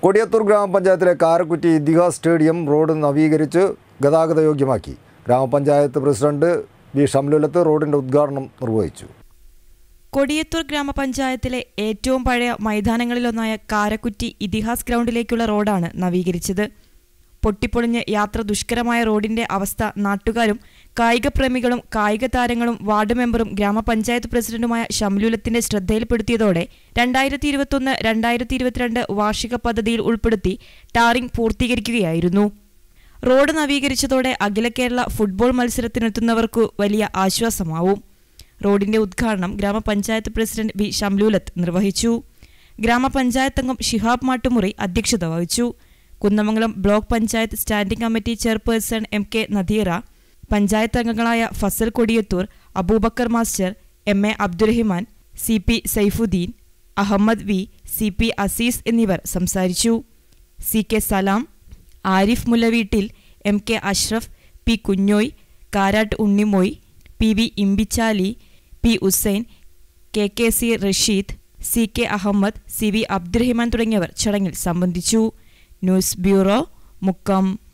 കൊടിയത്തൂർ ഗ്രാമപഞ്ചായത്തിലെ Karakkutty ഇതിഹാസ് stadium road നവീകരിച്ച് ഗതാഗത യോഗ്യമാക്കി ഗ്രാമപഞ്ചായത്ത് പ്രസിഡന്റ് വി ഷംലുലത്ത് റോഡിന്റെ ഉദ്ഘാടനം നിർവഹിച്ചു കൊടിയത്തൂർ ഗ്രാമപഞ്ചായത്തിലെ ഏറ്റവും പഴയ മൈതാനങ്ങളിലൊന്നായ കാരക്കുറ്റി ഇതിഹാസ് ഗ്രൗണ്ടിലേക്കുള്ള റോഡാണ് നവീകരിച്ചത് പൊട്ടിപ്പൊളിഞ്ഞ് യാത്ര ദുഷ്കരമായ റോഡിന്റെ അവസ്ഥ നാട്ടുകാരും കായികപ്രേമികളും കായിക താരങ്ങളും വാർഡ് മെമ്പറും ഗ്രാമപഞ്ചായത്ത് പ്രസിഡന്റുമായ ഷംലുലത്തിന്റെ ശ്രദ്ധയിൽപ്പെടുത്തിയതോടെ രണ്ടായിരത്തി ഇരുപത്തൊന്ന് രണ്ടായിരത്തി ഇരുപത്തിരണ്ട് വാർഷിക പദ്ധതിയിൽ ഉൾപ്പെടുത്തി ടാറിംഗ് പൂർത്തീകരിക്കുകയായിരുന്നു റോഡ് നവീകരിച്ചതോടെ അഖില കേരള ഫുട്ബോൾ മത്സരത്തിനെത്തുന്നവർക്കു വലിയ ആശ്വാസമാവും റോഡിന്റെ ഉദ്ഘാടനം ഗ്രാമപഞ്ചായത്ത് പ്രസിഡന്റ് വി ഷംലൂലത്ത് നിർവഹിച്ചു ഗ്രാമപഞ്ചായത്ത് അംഗം ഷിഹാബ് മാട്ടുമുറി അധ്യക്ഷത വഹിച്ചു Kunnamangalam block panchayat standing committee chairperson M K Nadeera panchayat അംഗങ്ങളായ Fazal Kodiyathur Abubakar master M A Abdurahiman C P Saifuddin Ahmed V C P Azeez എന്നിവർ സംസാരിച്ചു C K Salam Arif Mulaveettil M K Ashraf P Kunhoi Karat Unnimoi P V Imbichali P Usain K K C Rasheed C K Ahmed C V Abdurahiman തുടങ്ങിയവർ ചടങ്ങിൽ സംബന്ധിച്ചു ന്യൂസ് ബ്യൂറോ മുക്കം